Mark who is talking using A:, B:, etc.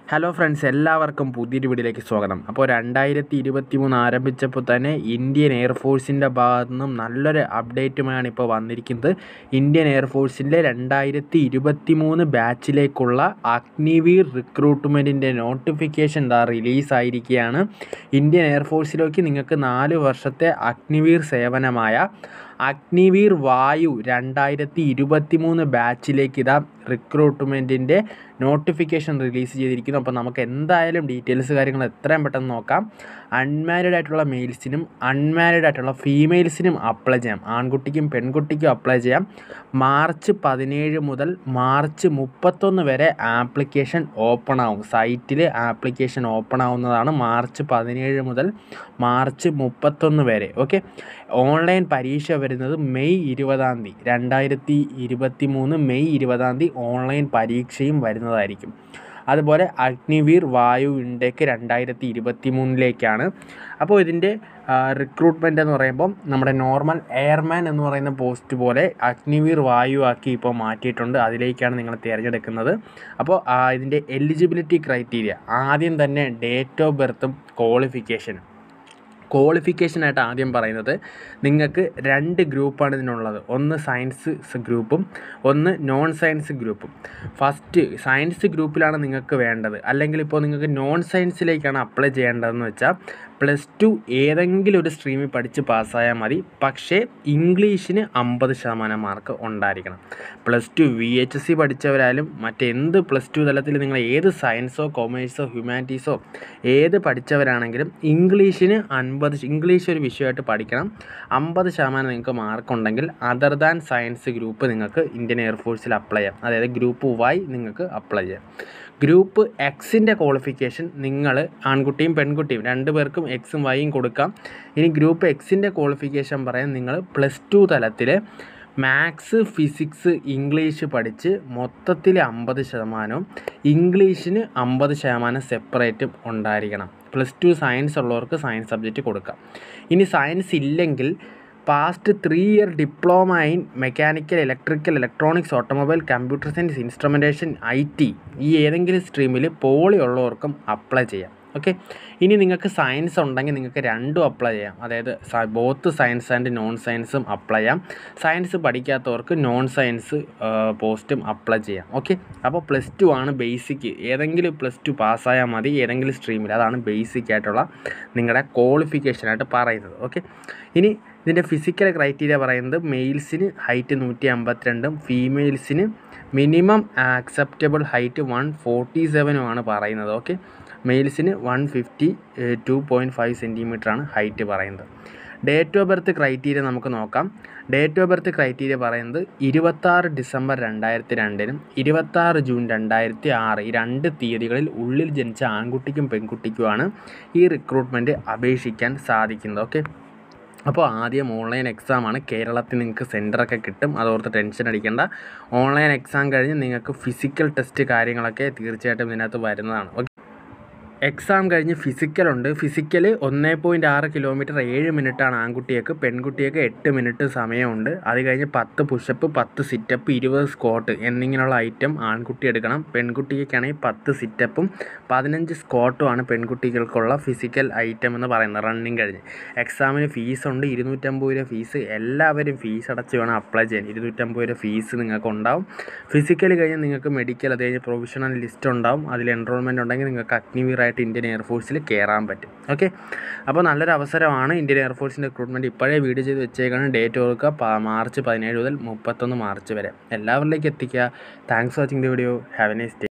A: hello friends എല്ലാവർക്കും പുതിയൊരു വീഡിയോയിലേക്ക് സ്വാഗതം അപ്പോൾ രണ്ടായിരത്തി ഇരുപത്തി മൂന്ന് ആരംഭിച്ചപ്പോൾ തന്നെ ഇന്ത്യൻ എയർഫോഴ്സിൻ്റെ ഭാഗത്തു നിന്നും നല്ലൊരു അപ്ഡേറ്റുമാണ് ഇപ്പോൾ വന്നിരിക്കുന്നത് ഇന്ത്യൻ എയർഫോഴ്സിൻ്റെ രണ്ടായിരത്തി ഇരുപത്തി മൂന്ന് ബാച്ചിലേക്കുള്ള അഗ്നിവീർ റിക്രൂട്ട്മെൻറ്റിൻ്റെ നോട്ടിഫിക്കേഷൻ ദാ റിലീസായിരിക്കുകയാണ് ഇന്ത്യൻ എയർഫോഴ്സിലേക്ക് നിങ്ങൾക്ക് നാല് വർഷത്തെ അഗ്നിവീർ സേവനമായ അഗ്നിവീർ വായു രണ്ടായിരത്തി ഇരുപത്തി മൂന്ന് ബാച്ചിലേക്ക് ഇതാ റിക്രൂട്ട്മെൻറ്റിൻ്റെ നോട്ടിഫിക്കേഷൻ റിലീസ് ചെയ്തിരിക്കുന്നു അപ്പോൾ നമുക്ക് എന്തായാലും ഡീറ്റെയിൽസ് കാര്യങ്ങൾ എത്രയും പെട്ടെന്ന് നോക്കാം അൺമാരീഡ് ആയിട്ടുള്ള മെയിൽസിനും അൺമാരീഡ് ആയിട്ടുള്ള ഫീമെയിൽസിനും അപ്ലൈ ചെയ്യാം ആൺകുട്ടിക്കും പെൺകുട്ടിക്കും അപ്ലൈ ചെയ്യാം മാർച്ച് പതിനേഴ് മുതൽ മാർച്ച് മുപ്പത്തൊന്ന് വരെ ആപ്ലിക്കേഷൻ ഓപ്പൺ ആവും സൈറ്റിൽ ആപ്ലിക്കേഷൻ ഓപ്പൺ ആവുന്നതാണ് മാർച്ച് പതിനേഴ് മുതൽ മാർച്ച് മുപ്പത്തൊന്ന് വരെ ഓക്കെ ഓൺലൈൻ പരീക്ഷ വരുന്നത് മെയ് ഇരുപതാം തീയതി രണ്ടായിരത്തി ഇരുപത്തി മൂന്ന് മെയ് ഇരുപതാം തീയതി ഓൺലൈൻ പരീക്ഷയും വരുന്നതായിരിക്കും അതുപോലെ അഗ്നിവീർ വായു ഇൻടേക്ക് രണ്ടായിരത്തി ഇരുപത്തി മൂന്നിലേക്കാണ് അപ്പോൾ ഇതിൻ്റെ റിക്രൂട്ട്മെൻ്റ് എന്ന് പറയുമ്പോൾ നമ്മുടെ നോർമൽ എയർമാൻ എന്ന് പറയുന്ന പോസ്റ്റ് പോലെ അഗ്നിവീർ വായു ആക്കി ഇപ്പോൾ മാറ്റിയിട്ടുണ്ട് അതിലേക്കാണ് നിങ്ങൾ തിരഞ്ഞെടുക്കുന്നത് അപ്പോൾ ഇതിൻ്റെ എലിജിബിലിറ്റി ക്രൈറ്റീരിയ ആദ്യം തന്നെ ഡേറ്റ് ഓഫ് ബർത്തും ക്വാളിഫിക്കേഷനും ക്വാളിഫിക്കേഷനായിട്ട് ആദ്യം പറയുന്നത് നിങ്ങൾക്ക് രണ്ട് ഗ്രൂപ്പാണ് ഇതിനുള്ളത് ഒന്ന് സയൻസ് ഗ്രൂപ്പും ഒന്ന് നോൺ സയൻസ് ഗ്രൂപ്പും ഫസ്റ്റ് സയൻസ് ഗ്രൂപ്പിലാണ് നിങ്ങൾക്ക് വേണ്ടത് അല്ലെങ്കിൽ ഇപ്പോൾ നിങ്ങൾക്ക് നോൺ സയൻസിലേക്കാണ് അപ്ലൈ ചെയ്യേണ്ടതെന്ന് വെച്ചാൽ പ്ലസ് ടു ഏതെങ്കിലും ഒരു സ്ട്രീമിൽ പഠിച്ച് പാസ്സായാൽ മതി പക്ഷേ ഇംഗ്ലീഷിന് അമ്പത് ശതമാനം മാർക്ക് ഉണ്ടായിരിക്കണം plus two V H S C പഠിച്ചവരായാലും മറ്റെന്ത് പ്ലസ് ടു തലത്തിൽ നിങ്ങൾ ഏത് സയൻസോ കൊമേഴ്സോ ഹ്യൂമാനിറ്റീസോ ഏത് പഠിച്ചവരാണെങ്കിലും ഇംഗ്ലീഷിന് അൻപത് ഇംഗ്ലീഷ് ഒരു വിഷയമായിട്ട് പഠിക്കണം അമ്പത് ശതമാനം നിങ്ങൾക്ക് മാർക്ക് ഉണ്ടെങ്കിൽ അതർ ദാൻ സയൻസ് ഗ്രൂപ്പ് നിങ്ങൾക്ക് ഇന്ത്യൻ എയർഫോഴ്സിൽ അപ്ലൈ ചെയ്യാം അതായത് ഗ്രൂപ്പ് വൈ നിങ്ങൾക്ക് അപ്ലൈ ചെയ്യാം ഗ്രൂപ്പ് എക്സിൻ്റെ ക്വാളിഫിക്കേഷൻ നിങ്ങൾ ആൺകുട്ടിയും പെൺകുട്ടിയും രണ്ട് പേർക്കും എക്സും വൈയും കൊടുക്കാം ഇനി ഗ്രൂപ്പ് എക്സിൻ്റെ ക്വാളിഫിക്കേഷൻ പറയാൻ നിങ്ങൾ പ്ലസ് ടു തലത്തിൽ മാത്സ് ഫിസിക്സ് ഇംഗ്ലീഷ് പഠിച്ച് മൊത്തത്തിൽ അമ്പത് ശതമാനവും ഇംഗ്ലീഷിന് അമ്പത് ശതമാനം സെപ്പറേറ്റും ഉണ്ടായിരിക്കണം പ്ലസ് ടു സയൻസ് ഉള്ളവർക്ക് സയൻസ് സബ്ജക്റ്റ് കൊടുക്കാം ഇനി സയൻസ് ഇല്ലെങ്കിൽ past three year diploma in mechanical electrical electronics automobile computer science instrumentation I T ഈ ഏതെങ്കിലും സ്ട്രീമിൽ പോളി ഉള്ളവർക്കും അപ്ലൈ ചെയ്യാം ഓക്കെ ഇനി നിങ്ങൾക്ക് സയൻസ് ഉണ്ടെങ്കിൽ നിങ്ങൾക്ക് രണ്ടും അപ്ലൈ ചെയ്യാം അതായത് ബോത്ത് സയൻസ് ആൻഡ് നോൺ സയൻസും അപ്ലൈ ചെയ്യാം സയൻസ് പഠിക്കാത്തവർക്ക് നോൺ സയൻസ് പോസ്റ്റും അപ്ലൈ ചെയ്യാം ഓക്കെ അപ്പോൾ പ്ലസ് ടു ആണ് ബേസിക് ഏതെങ്കിലും പ്ലസ് ടു പാസ്സായാൽ മതി ഏതെങ്കിലും സ്ട്രീമിൽ അതാണ് ബേസിക് ആയിട്ടുള്ള നിങ്ങളുടെ ക്വാളിഫിക്കേഷനായിട്ട് പറയുന്നത് ഓക്കെ ഇനി ഇതിൻ്റെ ഫിസിക്കൽ ക്രൈറ്റീരിയ പറയുന്നത് മെയിൽസിന് ഹൈറ്റ് നൂറ്റി അമ്പത്തിരണ്ടും ഫീമെയിൽസിന് minimum acceptable height one forty സെവനുമാണ് പറയുന്നത് ഓക്കെ മെയിൽസിന് one fifty two point five സെൻറ്റിമീറ്ററാണ് ഹൈറ്റ് പറയുന്നത് ഡേറ്റ് ഓഫ് ബർത്ത് ക്രൈറ്റീരിയ നമുക്ക് നോക്കാം ഡേറ്റ് ഓഫ് ബർത്ത് ക്രൈറ്റീരിയ പറയുന്നത് ഇരുപത്താറ് ഡിസംബർ രണ്ടായിരത്തി രണ്ടിനും ഇരുപത്താറ് ജൂൺ രണ്ടായിരത്തി ആറ് ഈ രണ്ട് തീയതികളിൽ ഉള്ളിൽ ജനിച്ച ആൺകുട്ടിക്കും പെൺകുട്ടിക്കുമാണ് ഈ റിക്രൂട്ട്മെൻറ്റ് അപേക്ഷിക്കാൻ സാധിക്കുന്നത് ഓക്കെ അപ്പോൾ ആദ്യം ഓൺലൈൻ എക്സാമാണ് കേരളത്തിൽ നിങ്ങൾക്ക് സെൻറ്ററൊക്കെ കിട്ടും അതോർത്ത് ടെൻഷൻ അടിക്കേണ്ട ഓൺലൈൻ എക്സാം കഴിഞ്ഞ് നിങ്ങൾക്ക് ഫിസിക്കൽ ടെസ്റ്റ് കാര്യങ്ങളൊക്കെ തീർച്ചയായിട്ടും ഇതിനകത്ത് വരുന്നതാണ് ഓക്കെ എക്സാം കഴിഞ്ഞ് ഫിസിക്കലുണ്ട് ഫിസിക്കൽ ഒന്നേ പോയിൻറ്റ് ആറ് കിലോമീറ്റർ ഏഴ് മിനിറ്റാണ് ആൺകുട്ടിയൊക്കെ പെൺകുട്ടിയൊക്കെ എട്ട് മിനിറ്റ് സമയമുണ്ട് അത് കഴിഞ്ഞ് പത്ത് പുഷപ്പ് പത്ത് സിറ്റപ്പ് ഇരുപത് സ്ക്വാട്ട് എന്നിങ്ങനെയുള്ള ഐറ്റം ആൺകുട്ടി എടുക്കണം പെൺകുട്ടിക്കാണെങ്കിൽ പത്ത് സിറ്റപ്പും പതിനഞ്ച് സ്ക്വാട്ടുമാണ് പെൺകുട്ടികൾക്കുള്ള ഫിസിക്കൽ ഐറ്റം എന്ന് പറയുന്നത് റണ്ണിങ് കഴിഞ്ഞ് എക്സാമിന് ഫീസുണ്ട് ഇരുന്നൂറ്റമ്പത് രൂപ ഫീസ് എല്ലാവരും ഫീസ് അടച്ച് വേണം അപ്ലൈ ചെയ്യാൻ ഇരുന്നൂറ്റമ്പത് രൂപ ഫീസ് നിങ്ങൾക്ക് ഉണ്ടാവും ഫിസിക്കൽ കഴിഞ്ഞ് നിങ്ങൾക്ക് മെഡിക്കൽ അത് കഴിഞ്ഞ് പ്രൊവിഷണൽ ലിസ്റ്റ് ഉണ്ടാവും അതിൽ എൻറോൾമെൻറ്റ് ഉണ്ടെങ്കിൽ നിങ്ങൾക്ക് അഗ്നിവീർ ആയിട്ട് ഇന്ത്യൻ എയർഫോഴ്സിൽ കയറാൻ പറ്റും ഓക്കെ അപ്പോൾ നല്ലൊരു അവസരമാണ് ഇന്ത്യൻ എയർഫോഴ്സിൻ്റെ റിക്രൂട്ട്മെൻറ്റ് ഇപ്പോഴേ വീഡിയോ ചെയ്ത് വെച്ചേക്കാണ് ഡേറ്റ് ഓർക്കുക മാർച്ച് പതിനേഴ് മുതൽ മുപ്പത്തൊന്ന് മാർച്ച് വരെ എല്ലാവരിലേക്ക് എത്തിക്കുക thanks watching the video have a nice day